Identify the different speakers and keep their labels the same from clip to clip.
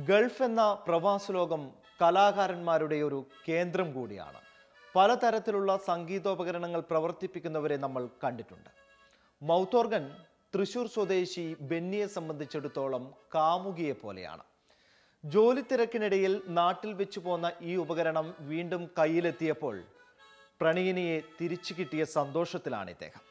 Speaker 1: Gulf എന്ന പ്രവാസ ലോകം കലാകാരന്മാരുടെ ഒരു കേന്ദ്രം കൂടിയാണ് പലതരത്തിലുള്ള സംഗീതോപകരണങ്ങൾ പ്രവർത്തിപ്പിക്കുന്നവരെ നമ്മൾ കണ്ടിട്ടുണ്ട് മൗത്തോർഗൻ തൃശൂർ സ്വദേശി ബെന്നിയെ സംബന്ധിച്ചിടത്തോളം കാമുകിയെ പോലെയാണ് ജോലി തിരക്കിനിടയിൽ നാട്ടിൽ വെച്ചു പോന്ന ഈ ഉപകരണം വീണ്ടും കയ്യിലെത്തിയപ്പോൾ പ്രണയിനിയെ തിരിച്ചു കിട്ടിയ സന്തോഷത്തിലാണ് ഇദ്ദേഹം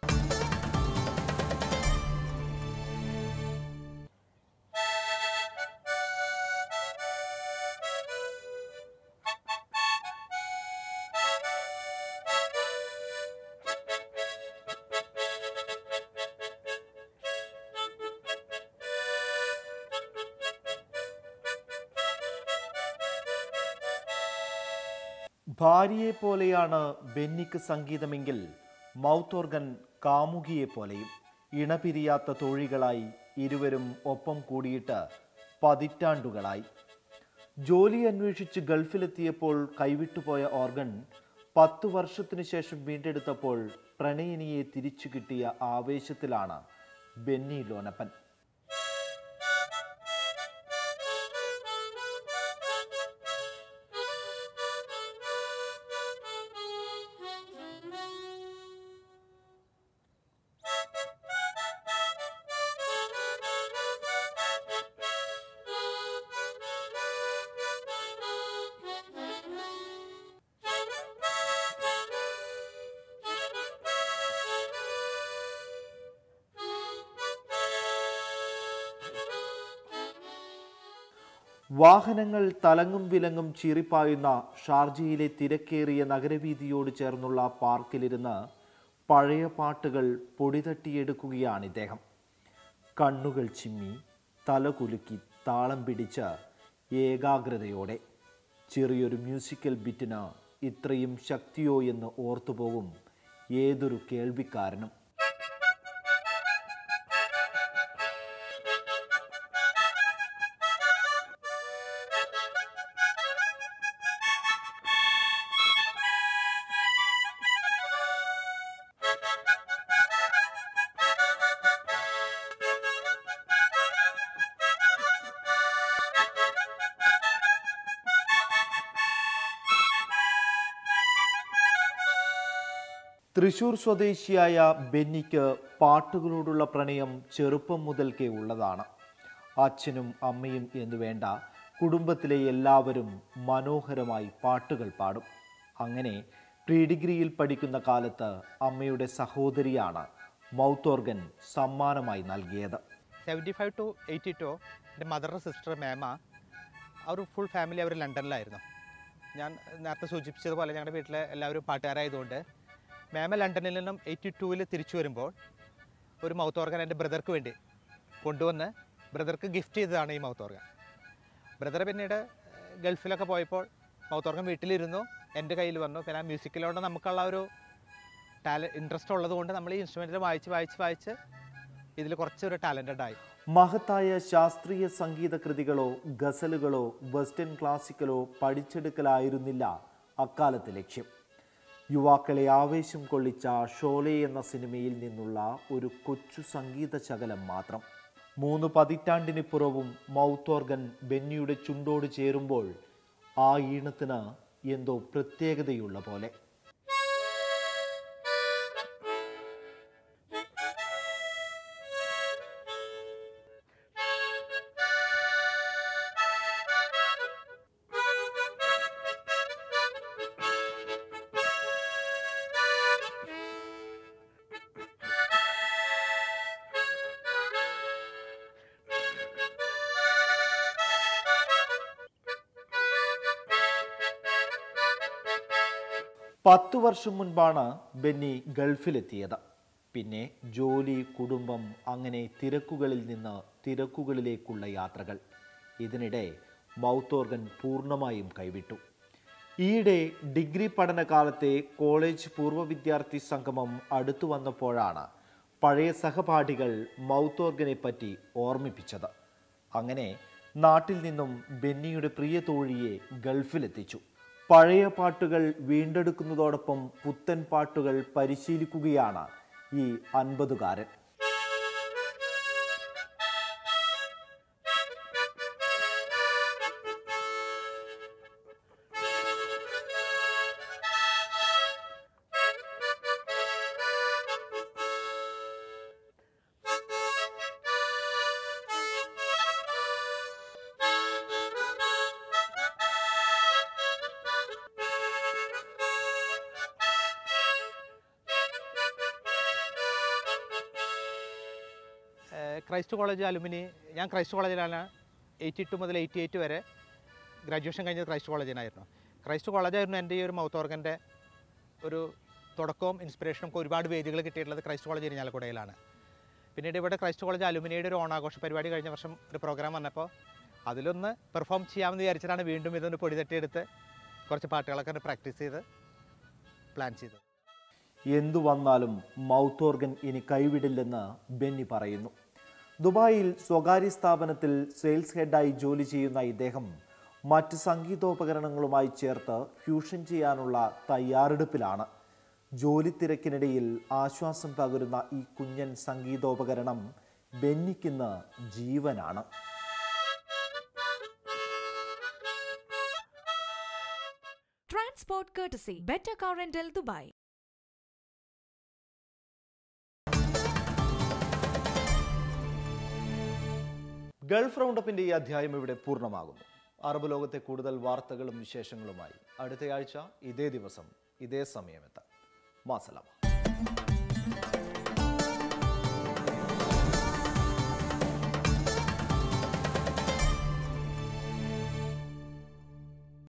Speaker 1: ഭാര്യയെ പോലെയാണ് ബെന്നിക്ക് സംഗീതമെങ്കിൽ മൗത്ത് ഓർഗൻ കാമുകിയെ പോലെയും ഇണപിരിയാത്ത തൊഴികളായി ഇരുവരും ഒപ്പം കൂടിയിട്ട് പതിറ്റാണ്ടുകളായി ജോലി അന്വേഷിച്ച് ഗൾഫിലെത്തിയപ്പോൾ കൈവിട്ടുപോയ ഓർഗൻ പത്തു വർഷത്തിനു ശേഷം വീണ്ടെടുത്തപ്പോൾ പ്രണയിനിയെ തിരിച്ചു കിട്ടിയ ആവേശത്തിലാണ് ബെന്നി ലോനപ്പൻ വാഹനങ്ങൾ തലങ്ങും വിലങ്ങും ചീറിപ്പായുന്ന ഷാർജയിലെ തിരക്കേറിയ നഗരവീതിയോട് ചേർന്നുള്ള പാർക്കിലിരുന്ന് പഴയ പാട്ടുകൾ പൊടിതട്ടിയെടുക്കുകയാണ് ഇദ്ദേഹം കണ്ണുകൾ ചിമ്മി തല കുലുക്കി താളം പിടിച്ച ഏകാഗ്രതയോടെ ചെറിയൊരു മ്യൂസിക്കൽ ബിറ്റിന് ഇത്രയും ശക്തിയോ എന്ന് ഓർത്തുപോകും ഏതൊരു കേൾവിക്കാരനും തൃശൂർ സ്വദേശിയായ ബെന്നിക്ക് പാട്ടുകളോടുള്ള പ്രണയം ചെറുപ്പം മുതൽക്കേ ഉള്ളതാണ് അച്ഛനും അമ്മയും എന്ന് വേണ്ട കുടുംബത്തിലെ എല്ലാവരും മനോഹരമായി പാട്ടുകൾ പാടും അങ്ങനെ പ്രീ ഡിഗ്രിയിൽ പഠിക്കുന്ന കാലത്ത് അമ്മയുടെ സഹോദരിയാണ് മൗത്ത് ഓർഗൻ സമ്മാനമായി നൽകിയത്
Speaker 2: seventy five to eighty two എൻ്റെ മദറിൻ്റെ സിസ്റ്റർ മേമ അവർ ഫുൾ ഫാമിലി അവർ ലണ്ടനിലായിരുന്നു ഞാൻ നേരത്തെ സൂചിപ്പിച്ചതുപോലെ ഞങ്ങളുടെ വീട്ടിലെ എല്ലാവരും പാട്ടുകാരായതുകൊണ്ട് മേമ ലണ്ടനിൽ നിന്നും എയ്റ്റി ടൂവിൽ തിരിച്ചു വരുമ്പോൾ ഒരു മൗത്ത് ഓർഗൻ എൻ്റെ ബ്രദർക്ക് വേണ്ടി കൊണ്ടുവന്ന് ബ്രദർക്ക് ഗിഫ്റ്റ് ചെയ്തതാണ് ഈ മൗത്ത് ഓർഗൻ ബ്രദർ പിന്നീട് ഏഹ്, ഗൾഫിലൊക്കെ പോയപ്പോൾ മൗത്ത് ഓർഗൻ വീട്ടിലിരുന്നു എൻ്റെ കയ്യിൽ വന്നു പിന്നെ ആ മ്യൂസിക്കിലോട് നമുക്കുള്ള ഒരു ടാല ഇൻട്രസ്റ്റ് ഉള്ളത് കൊണ്ട് നമ്മൾ ഈ ഇൻസ്ട്രുമെൻറ്റിൽ വായിച്ച് വായിച്ച് വായിച്ച് ഇതിൽ കുറച്ചൊരു ടാലൻറ്റഡ് ആയി
Speaker 1: മഹത്തായ ശാസ്ത്രീയ സംഗീത കൃതികളോ ഗസലുകളോ വെസ്റ്റേൺ ക്ലാസിക്കലോ പഠിച്ചെടുക്കലായിരുന്നില്ല അക്കാലത്തെ ലക്ഷ്യം യുവാക്കളെ ആവേശം കൊള്ളിച്ച ഷോലെ എന്ന സിനിമയിൽ നിന്നുള്ള ഒരു കൊച്ചു സംഗീത ശകലം മാത്രം മൂന്ന് പതിറ്റാണ്ടിനിപ്പുറവും മൗത്ത് ഓർഗൻ ബെന്നിയുടെ ചുണ്ടോട് ചേരുമ്പോൾ ആ ഈണത്തിന് എന്തോ പ്രത്യേകതയുള്ള പോലെ പത്തു വർഷം മുൻപാണ് ബെന്നി ഗൾഫിലെത്തിയത് പിന്നെ ജോലി കുടുംബം അങ്ങനെ തിരക്കുകളിൽ നിന്ന് തിരക്കുകളിലേക്കുള്ള യാത്രകൾ ഇതിനിടെ മൗത്ത് ഓർഗൻ പൂർണ്ണമായും കൈവിട്ടു ഈയിടെ ഡിഗ്രി പഠനകാലത്തെ കോളേജ് പൂർവ്വ വിദ്യാർത്ഥി സംഗമം അടുത്തു വന്നപ്പോഴാണ് പഴയ സഹപാഠികൾ മൗത്ത് ഓർഗനെ പറ്റി ഓർമ്മിപ്പിച്ചത് അങ്ങനെ നാട്ടിൽ നിന്നും ബെന്നിയുടെ പ്രിയ തോഴിയെ ഗൾഫിലെത്തിച്ചു പഴയ പാട്ടുകൾ വീണ്ടെടുക്കുന്നതോടൊപ്പം പുത്തൻ പാട്ടുകൾ പരിശീലിക്കുകയാണ് ഈ അൻപതുകാരൻ
Speaker 2: ഏഹ് ക്രൈസ്റ്റ് കോളേജ് അലുമിനി ഞാൻ ക്രൈസ്റ്റ് കോളേജിലാണ് എയ്റ്റി ടു മുതൽ എയ്റ്റി എയ്റ്റ് വരെ ഗ്രാജുവേഷൻ കഴിഞ്ഞത് ക്രൈസ്റ്റ് കോളേജിനായിരുന്നു ക്രൈസ്റ്റ് കോളേജായിരുന്നു എൻ്റെ ഈ ഒരു മൗത്ത് ഓർഗൻ്റെ ഒരു തുടക്കവും ഇൻസ്പിറേഷനും ഒക്കെ ഒരുപാട് വേദികൾ കിട്ടിയിട്ടുള്ളത് ക്രൈസ്റ്റ് കോളേജ് ഇരിഞ്ഞാലക്കുടയിലാണ് പിന്നീട് ഇവിടെ ക്രൈസ്റ്റ് കോളേജ് അലുമിനിയുടെ ഒരു ഓണാഘോഷ പരിപാടി കഴിഞ്ഞ വർഷം ഒരു പ്രോഗ്രാം വന്നപ്പോൾ അതിലൊന്ന് പെർഫോം ചെയ്യാമെന്ന് വിചാരിച്ചിട്ടാണ് വീണ്ടും ഇതൊന്ന് പൊടി തട്ടിയെടുത്ത് കുറച്ച് പാട്ടുകളൊക്കെ ഒന്ന് പ്രാക്ടീസ് ചെയ്ത് പ്ലാൻ ചെയ്തത്
Speaker 1: എന്തു വന്നാലും മൗത്ത് ഓർഗൻ ഇനി കൈവിടില്ലെന്ന് ബെന്നി പറയുന്നു ദുബായിൽ സ്വകാര്യ സ്ഥാപനത്തിൽ സെയിൽസ് ഹെഡായി ജോലി ചെയ്യുന്ന ഇദ്ദേഹം മറ്റ് സംഗീതോപകരണങ്ങളുമായി ചേർത്ത് ഫ്യൂഷൻ ചെയ്യാനുള്ള തയ്യാറെടുപ്പിലാണ് ജോലി തിരക്കിനിടയിൽ ആശ്വാസം പകരുന്ന ഈ കുഞ്ഞൻ സംഗീതോപകരണം ബെന്നിക്കിന്ന് ജീവനാണ്
Speaker 3: Transport courtesy Better Car Rental Dubai.
Speaker 1: Gulf റൗണ്ടപ്പിന്റെ ഈ അധ്യായം ഇവിടെ പൂർണ്ണമാകുന്നു അറബ് ലോകത്തെ കൂടുതൽ വാർത്തകളും വിശേഷങ്ങളുമായി അടുത്തയാഴ്ച ഇതേ ദിവസം ഇതേ സമയമെത്താം മാസലാമ